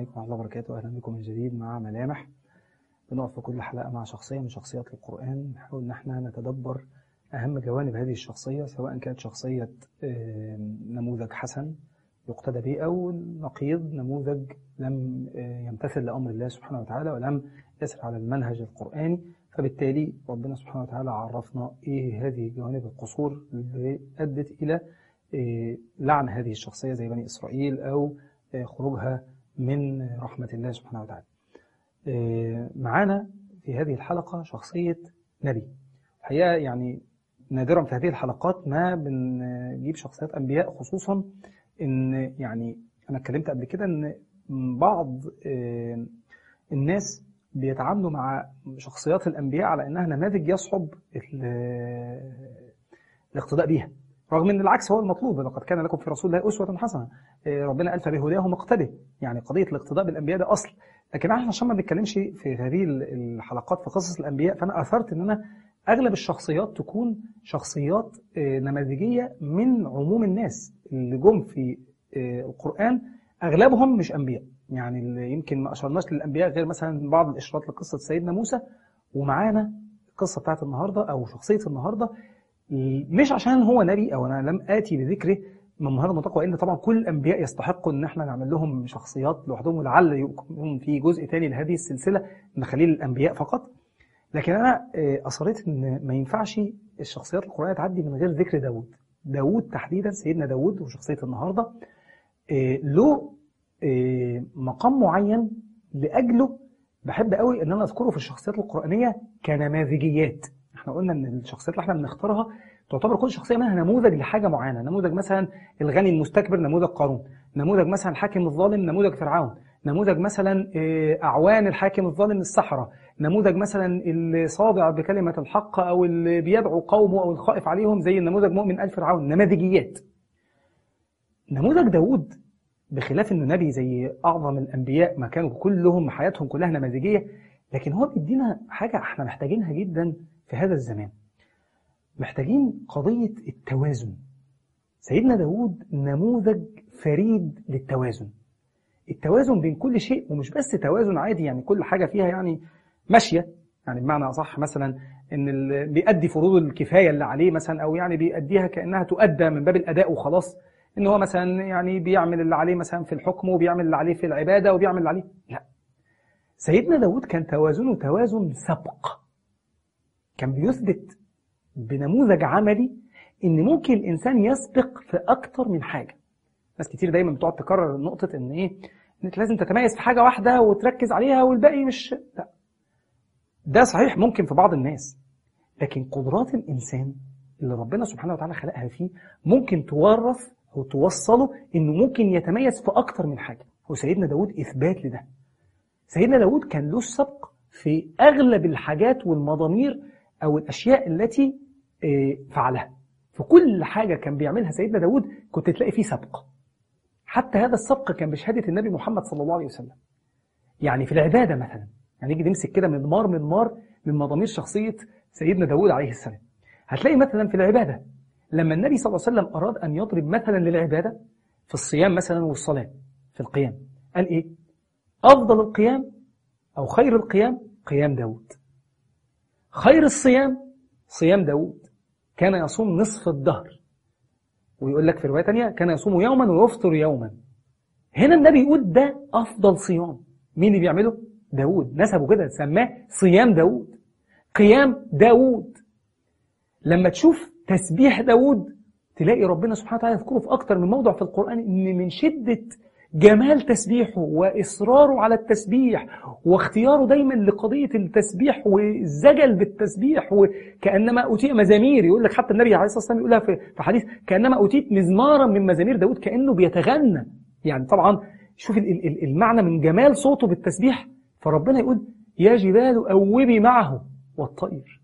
عليكم ورحمة الله وبركاته أهلا بكم من جديد مع ملامح بنقف في كل حلقة مع شخصية من شخصيات القرآن نحاول إن احنا نتدبر أهم جوانب هذه الشخصية سواء كانت شخصية نموذج حسن يقتدى به أو نقيض نموذج لم يمتثل لأمر الله سبحانه وتعالى ولم يسر على المنهج القرآني فبالتالي ربنا سبحانه وتعالى عرفنا إيه هذه جوانب القصور اللي أدت إلى لعن هذه الشخصية زي بني إسرائيل أو خروجها من رحمة الله سبحانه وتعالى معانا في هذه الحلقة شخصية نبي الحقيقة يعني نادرا في هذه الحلقات ما بنجيب شخصيات أنبياء خصوصا إن يعني أنا اتكلمت قبل كده إن بعض الناس بيتعاملوا مع شخصيات الأنبياء على إنها نماذج يصعب الاقتداء بيها رغم ان العكس هو المطلوب لقد كان لكم في رسول الله اسوه حسنه ربنا قال فبهداه مقتده يعني قضيه الاقتداء بالانبياء ده اصل لكن احنا عشان ما بنتكلمش في هذه الحلقات في قصص الانبياء فانا اثرت ان انا اغلب الشخصيات تكون شخصيات نماذجيه من عموم الناس اللي جم في القران اغلبهم مش انبياء يعني اللي يمكن ما اشرناش للانبياء غير مثلا بعض الاشارات لقصه سيدنا موسى ومعانا القصه بتاعت النهارده او شخصيه النهارده مش عشان هو نبي او انا لم اتي بذكره من هذا المنطق وان طبعا كل الانبياء يستحقوا ان احنا نعمل لهم شخصيات لوحدهم ولعل يكون في جزء تاني لهذه السلسله نخليه للانبياء فقط لكن انا اصريت ان ما ينفعش الشخصيات القرانيه تعدي من غير ذكر داوود داوود تحديدا سيدنا داوود وشخصيه النهارده له مقام معين لاجله بحب قوي ان انا اذكره في الشخصيات القرانيه كنماذجيات احنا قلنا ان الشخصيات اللي احنا بنختارها تعتبر كل شخصيه منها نموذج لحاجه معينه نموذج مثلا الغني المستكبر نموذج قارون نموذج مثلا الحاكم الظالم نموذج فرعون نموذج مثلا اعوان الحاكم الظالم السحره نموذج مثلا الصادع بكلمه الحق او اللي بيدعو قومه او الخائف عليهم زي النموذج مؤمن ال فرعون نماذجيات نموذج داوود بخلاف انه نبي زي اعظم الانبياء ما كانوا كلهم حياتهم كلها نماذجيه لكن هو بيدينا حاجه احنا محتاجينها جدا في هذا الزمان محتاجين قضية التوازن سيدنا داود نموذج فريد للتوازن التوازن بين كل شيء ومش بس توازن عادي يعني كل حاجة فيها يعني ماشية يعني بمعنى أصح مثلا إن اللي بيأدي فروض الكفاية اللي عليه مثلا أو يعني بيأديها كأنها تؤدى من باب الأداء وخلاص إن هو مثلا يعني بيعمل اللي عليه مثلا في الحكم وبيعمل اللي عليه في العبادة وبيعمل اللي عليه لا سيدنا داود كان توازنه توازن سبق كان بيثبت بنموذج عملي ان ممكن الانسان يسبق في اكتر من حاجه ناس كتير دايما بتقعد تكرر نقطه ان ايه ان انت لازم تتميز في حاجه واحده وتركز عليها والباقي مش لا ده صحيح ممكن في بعض الناس لكن قدرات الانسان اللي ربنا سبحانه وتعالى خلقها فيه ممكن تورث او توصله انه ممكن يتميز في اكتر من حاجه وسيدنا داود اثبات لده سيدنا داود كان له السبق في اغلب الحاجات والمضامير أو الأشياء التي فعلها في كل حاجة كان بيعملها سيدنا داود كنت تلاقي فيه سبق حتى هذا السبق كان بشهادة النبي محمد صلى الله عليه وسلم يعني في العبادة مثلا يعني نيجي نمسك كده مضمار مضمار من مضامير شخصية سيدنا داود عليه السلام هتلاقي مثلا في العبادة لما النبي صلى الله عليه وسلم أراد أن يضرب مثلا للعبادة في الصيام مثلا والصلاة في القيام قال إيه أفضل القيام أو خير القيام قيام داود خير الصيام صيام داود كان يصوم نصف الدهر ويقول لك في رواية تانية كان يصوم يوما ويفطر يوما هنا النبي يقول ده أفضل صيام مين اللي بيعمله؟ داود نسبه كده سماه صيام داود قيام داود لما تشوف تسبيح داود تلاقي ربنا سبحانه وتعالى يذكره في أكتر من موضع في القرآن إن من شدة جمال تسبيحه وإصراره على التسبيح واختياره دايما لقضية التسبيح والزجل بالتسبيح وكأنما أوتي مزامير يقول لك حتى النبي عليه الصلاة والسلام يقولها في حديث كأنما أوتيت مزمارا من مزامير داود كأنه بيتغنى يعني طبعا شوف المعنى من جمال صوته بالتسبيح فربنا يقول يا جبال أوبي معه والطير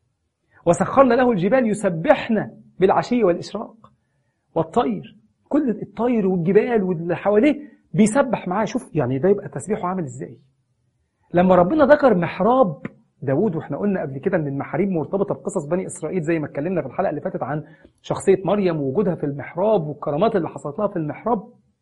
وسخرنا له الجبال يسبحن بالعشي والإشراق والطير كل الطير والجبال واللي حواليه بيسبح معاه شوف يعني ده يبقى تسبيحه عامل ازاي لما ربنا ذكر محراب داود واحنا قلنا قبل كده ان المحاريب مرتبطه بقصص بني اسرائيل زي ما اتكلمنا في الحلقه اللي فاتت عن شخصيه مريم ووجودها في المحراب والكرامات اللي حصلت لها في المحراب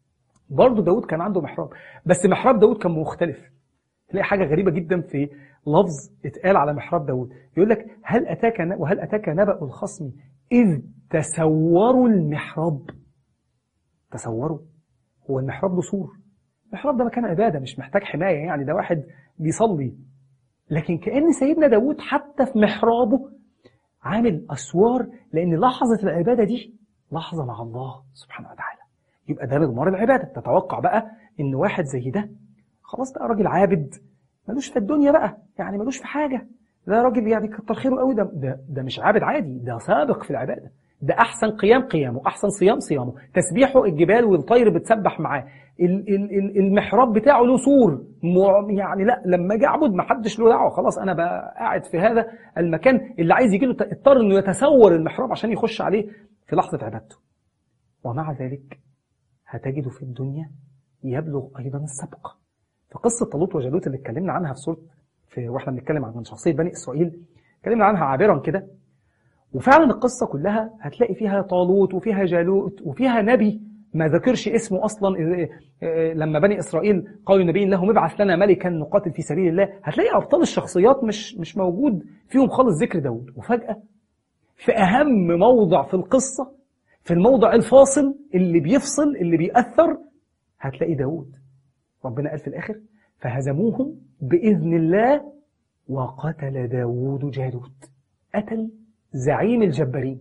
برضه داود كان عنده محراب بس محراب داود كان مختلف تلاقي حاجة غريبة جدا في لفظ اتقال على محراب داود يقول لك هل أتاك وهل أتاك نبأ الخصم إذ تسوروا المحراب تصوروا هو المحراب له سور المحراب ده مكان عبادة مش محتاج حماية يعني ده واحد بيصلي لكن كأن سيدنا داود حتى في محرابه عامل أسوار لأن لحظة العبادة دي لحظة مع الله سبحانه وتعالى يبقى ده مضمار العبادة تتوقع بقى إن واحد زي ده خلاص بقى راجل عابد ملوش في الدنيا بقى يعني ملوش في حاجة ده راجل يعني كتر خيره قوي ده, ده ده مش عابد عادي ده سابق في العبادة ده أحسن قيام قيامه أحسن صيام صيامه تسبيحه الجبال والطير بتسبح معاه المحراب بتاعه له سور يعني لا لما اجي اعبد ما حدش له دعوه خلاص انا بقى قاعد في هذا المكان اللي عايز يجي له اضطر انه يتسور المحراب عشان يخش عليه في لحظه عبادته ومع ذلك هتجد في الدنيا يبلغ ايضا السبق فقصه طالوت وجالوت اللي اتكلمنا عنها في سوره في واحنا بنتكلم عن شخصيه بني اسرائيل اتكلمنا عنها عابرا كده وفعلا القصه كلها هتلاقي فيها طالوت وفيها جالوت وفيها نبي ما ذكرش اسمه أصلا لما بني إسرائيل قالوا النبي لهم ابعث لنا ملكا نقاتل في سبيل الله هتلاقي أبطال الشخصيات مش مش موجود فيهم خالص ذكر داود وفجأة في أهم موضع في القصة في الموضع الفاصل اللي بيفصل اللي بيأثر هتلاقي داود ربنا قال في الآخر فهزموهم بإذن الله وقتل داود جالوت قتل زعيم الجبارين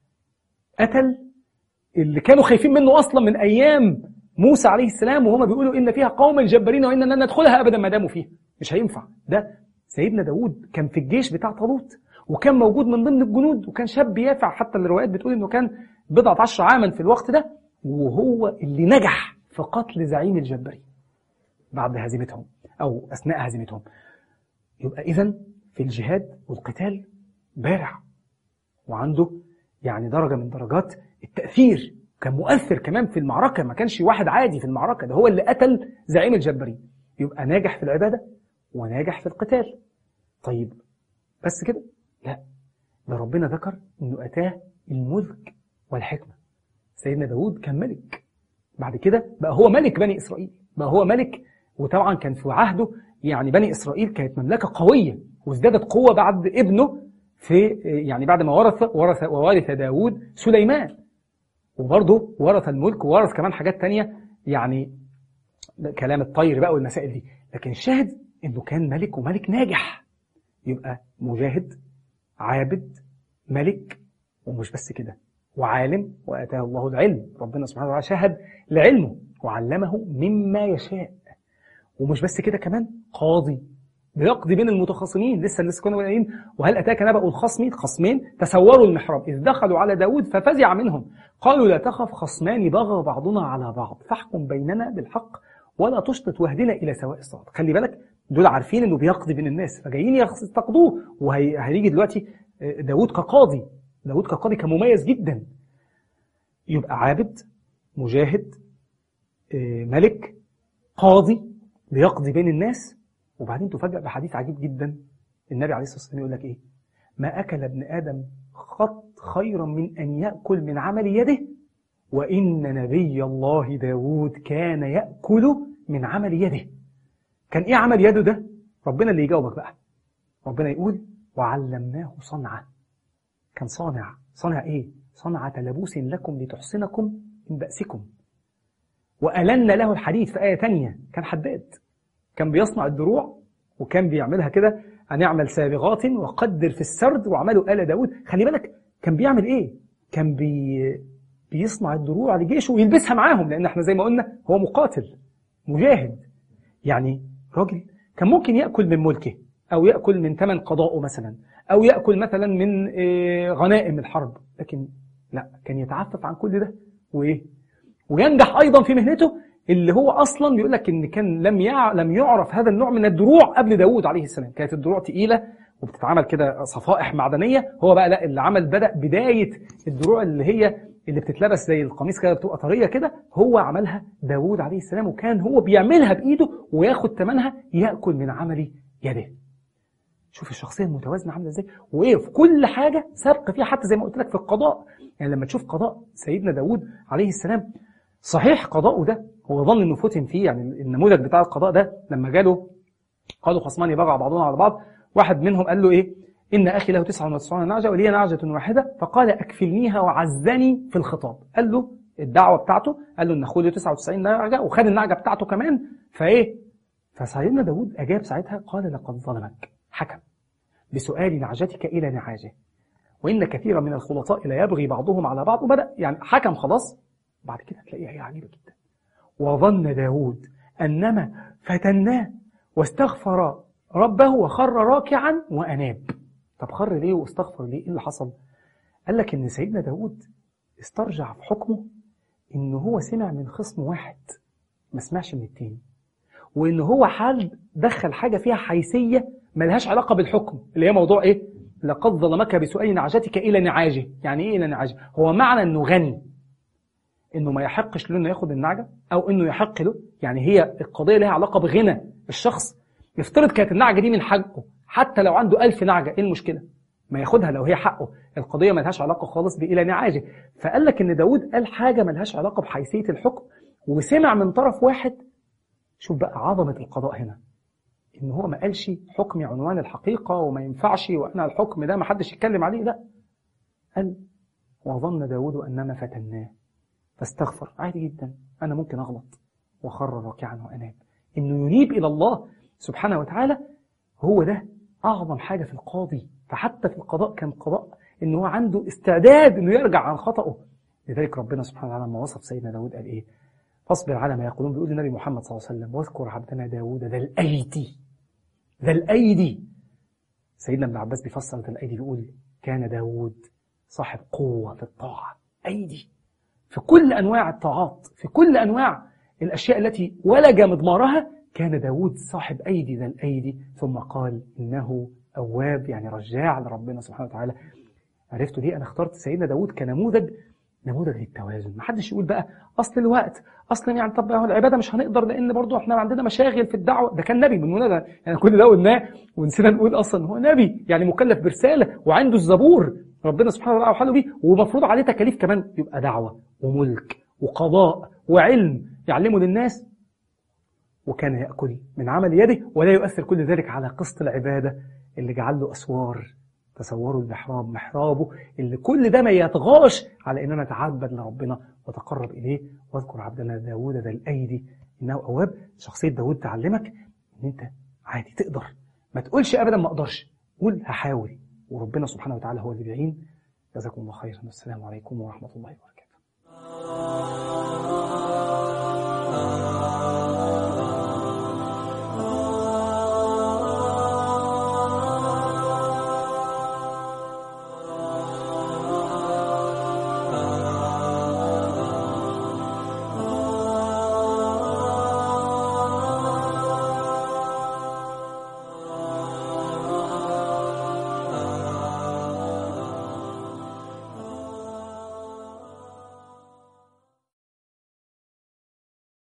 قتل اللي كانوا خايفين منه أصلا من أيام موسى عليه السلام وهما بيقولوا إن فيها قوما جبارين وإن لن ندخلها أبدا ما داموا فيها مش هينفع ده سيدنا داود كان في الجيش بتاع طالوت وكان موجود من ضمن الجنود وكان شاب يافع حتى الروايات بتقول إنه كان بضعة عشر عاما في الوقت ده وهو اللي نجح في قتل زعيم الجبارين بعد هزيمتهم أو أثناء هزيمتهم يبقى إذا في الجهاد والقتال بارع وعنده يعني درجة من درجات التأثير كان مؤثر كمان في المعركة ما كانش واحد عادي في المعركة ده هو اللي قتل زعيم الجبارين يبقى ناجح في العبادة وناجح في القتال طيب بس كده لا ده ربنا ذكر انه اتاه الملك والحكمة سيدنا داود كان ملك بعد كده بقى هو ملك بني إسرائيل بقى هو ملك وطبعا كان في عهده يعني بني إسرائيل كانت مملكة قوية وازدادت قوة بعد ابنه في يعني بعد ما ورث ورث وورث داود سليمان وبرضه ورث الملك وورث كمان حاجات تانية يعني كلام الطير بقى والمسائل دي لكن الشاهد انه كان ملك وملك ناجح يبقى مجاهد عابد ملك ومش بس كده وعالم واتاه الله العلم ربنا سبحانه وتعالى شهد لعلمه وعلمه مما يشاء ومش بس كده كمان قاضي بيقضي بين المتخاصمين لسه لسه كنا قايلين وهل اتاك نبأ الخصم خصمين تسوروا المحراب اذ دخلوا على داود ففزع منهم قالوا لا تخف خصمان بغى بعضنا على بعض فاحكم بيننا بالحق ولا تشطط واهدنا الى سواء الصراط خلي بالك دول عارفين انه بيقضي بين الناس فجايين يستقضوه وهيجي دلوقتي داود كقاضي داود كقاضي كان مميز جدا يبقى عابد مجاهد ملك قاضي بيقضي بين الناس وبعدين تفاجأ بحديث عجيب جدا النبي عليه الصلاة والسلام يقول لك إيه ما أكل ابن آدم خط خيرا من أن يأكل من عمل يده وإن نبي الله داود كان يأكل من عمل يده كان إيه عمل يده ده ربنا اللي يجاوبك بقى ربنا يقول وعلمناه صنعة كان صانع صانع إيه صنعة لبوس لكم لتحصنكم من بأسكم وألن له الحديث في آية تانية كان حداد كان بيصنع الدروع وكان بيعملها كده أن يعمل سابغات وقدر في السرد وعمله آل داود خلي بالك كان بيعمل إيه كان بي بيصنع الدروع لجيشه ويلبسها معاهم لأن احنا زي ما قلنا هو مقاتل مجاهد يعني راجل كان ممكن يأكل من ملكه أو يأكل من ثمن قضائه مثلا أو يأكل مثلا من غنائم الحرب لكن لا كان يتعفف عن كل ده وإيه وينجح أيضا في مهنته اللي هو اصلا بيقول لك ان كان لم يع... لم يعرف هذا النوع من الدروع قبل داوود عليه السلام كانت الدروع تقيله وبتتعمل كده صفائح معدنيه هو بقى لا اللي عمل بدا بدايه الدروع اللي هي اللي بتتلبس زي القميص كده بتبقى طريه كده هو عملها داوود عليه السلام وكان هو بيعملها بايده وياخد ثمنها ياكل من عمل يده شوف الشخصيه المتوازنه عامله ازاي وايه في كل حاجه سبق فيها حتى زي ما قلت لك في القضاء يعني لما تشوف قضاء سيدنا داوود عليه السلام صحيح قضاؤه ده هو ظن انه فتن فيه يعني النموذج بتاع القضاء ده لما جاله قالوا خصمان يبغى بعضهم على بعض واحد منهم قال له ايه ان اخي له 99 نعجه ولي نعجه واحده فقال اكفلنيها وعزني في الخطاب قال له الدعوه بتاعته قال له ان اخوه له 99 نعجه وخد النعجه بتاعته كمان فايه فسيدنا داود اجاب ساعتها قال لقد ظلمك حكم بسؤال نعجتك الى نعاجه وان كثيرا من الخلطاء لا يبغي بعضهم على بعض وبدا يعني حكم خلاص بعد كده تلاقيها هي عجيبه جدا وظن داود انما فتناه واستغفر ربه وخر راكعا واناب طب خر ليه واستغفر ليه ايه اللي حصل قال لك ان سيدنا داود استرجع في حكمه ان هو سمع من خصم واحد ما سمعش من التاني وان هو حال دخل حاجه فيها حيثيه ملهاش علاقه بالحكم اللي هي موضوع ايه لقد ظلمك بسؤال نعجتك الى نعاجه يعني ايه الى نعاجه هو معنى انه غني انه ما يحقش له انه ياخد النعجه او انه يحق له يعني هي القضيه لها علاقه بغنى الشخص يفترض كانت النعجه دي من حقه حتى لو عنده ألف نعجه ايه المشكله ما ياخدها لو هي حقه القضيه ما لهاش علاقه خالص بالى نعاجه فقال لك ان داود قال حاجه ما لهاش علاقه بحيثيه الحكم وسمع من طرف واحد شوف بقى عظمه القضاء هنا ان هو ما قالش حكمي عنوان الحقيقه وما ينفعش وانا الحكم ده ما حدش يتكلم عليه لا قال وظن داود انما فتناه فاستغفر عادي جدا انا ممكن اغلط وخر راكعا واناب انه ينيب الى الله سبحانه وتعالى هو ده اعظم حاجه في القاضي فحتى في القضاء كان قضاء ان هو عنده استعداد انه يرجع عن خطأه لذلك ربنا سبحانه وتعالى لما وصف سيدنا داود قال ايه فاصبر على ما يقولون بيقول النبي محمد صلى الله عليه وسلم واذكر عبدنا داود ذا الايدي ذا الايدي سيدنا ابن عباس بيفسر ذا الايدي بيقول كان داود صاحب قوه في الطاعه ايدي في كل انواع الطاعات في كل انواع الاشياء التي ولج مضمارها كان داود صاحب ايدي ذا الايدي ثم قال انه أواب يعني رجاع لربنا سبحانه وتعالى عرفتوا ليه أنا اخترت سيدنا داود كنموذج نموذج للتوازن ما حدش يقول بقى أصل الوقت أصل يعني طب هو العبادة مش هنقدر لأن برضه احنا عندنا مشاغل في الدعوة ده كان نبي من هنا ده يعني كل ده قلناه ونسينا نقول أصلا هو نبي يعني مكلف برسالة وعنده الزبور ربنا سبحانه وتعالى وحاله بيه ومفروض عليه تكاليف كمان يبقى دعوة وملك وقضاء وعلم يعلمه للناس وكان يأكل من عمل يده ولا يؤثر كل ذلك على قسط العبادة اللي جعل له أسوار تصوروا المحراب محرابه اللي كل ده ما يطغاش على اننا نتعبد لربنا وتقرب اليه واذكر عبدنا داود ذا الايدي انه اواب شخصيه داود تعلمك ان انت عادي تقدر ما تقولش ابدا ما اقدرش قول هحاول وربنا سبحانه وتعالى هو اللي بيعين جزاكم الله خيرا والسلام عليكم ورحمه الله وبركاته